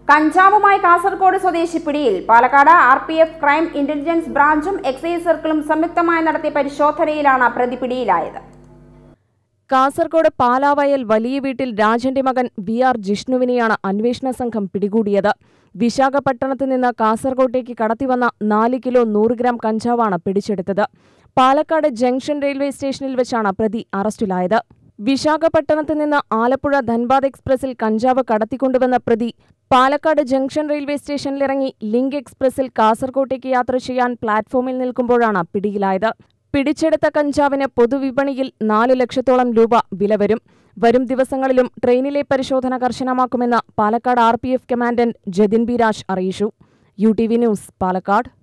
കഞ്ചാവുമായി കാസർഗോഡ് സ്വദേശി പിടിയിൽ Palakkad R P F crime intelligence ബ്രാഞ്ചും എക്സൈസ് സർക്കിളും സംയുക്തമായി നടത്തിയ പരിശോധനയിലാണ് പ്രതി പിടിയിലായത് കാസർഗോഡ് പാലാവയൽ വലിയ വീട്ടിൽ രാജന്റെ മകൻ വി ആർ ജിഷ്ണുവിനെയാണ് അന്വേഷണ സംഘം പിടികൂടിയത് വിശാഖപട്ടണത്ത് നിന്ന് കാസർഗോട്ടേക്ക് കടത്തിവന്ന നാല് കിലോ നൂറ് ഗ്രാം കഞ്ചാവാണ് പിടിച്ചെടുത്തത് പാലക്കാട് ജംഗ്ഷൻ റെയിൽവേ സ്റ്റേഷനിൽ വെച്ചാണ് പ്രതി അറസ്റ്റിലായത് വിശാഖപട്ടണത്ത് നിന്ന് ആലപ്പുഴ ധൻബാദ് എക്സ്പ്രസിൽ കഞ്ചാവ് കടത്തിക്കൊണ്ടുവന്ന പ്രതി പാലക്കാട് ജംഗ്ഷൻ റെയിൽവേ സ്റ്റേഷനിലിറങ്ങി ലിങ്ക് എക്സ്പ്രസിൽ കാസർകോട്ടേക്ക് യാത്ര ചെയ്യാൻ പ്ലാറ്റ്ഫോമിൽ നിൽക്കുമ്പോഴാണ് പിടിയിലായത് പിടിച്ചെടുത്ത കഞ്ചാവിന് പൊതുവിപണിയിൽ നാല് ലക്ഷത്തോളം രൂപ വില വരും വരും ദിവസങ്ങളിലും ട്രെയിനിലെ പരിശോധന കർശനമാക്കുമെന്ന് Palakkad R P F commandant Jathin B Raj അറിയിച്ചു U T V news Palakkad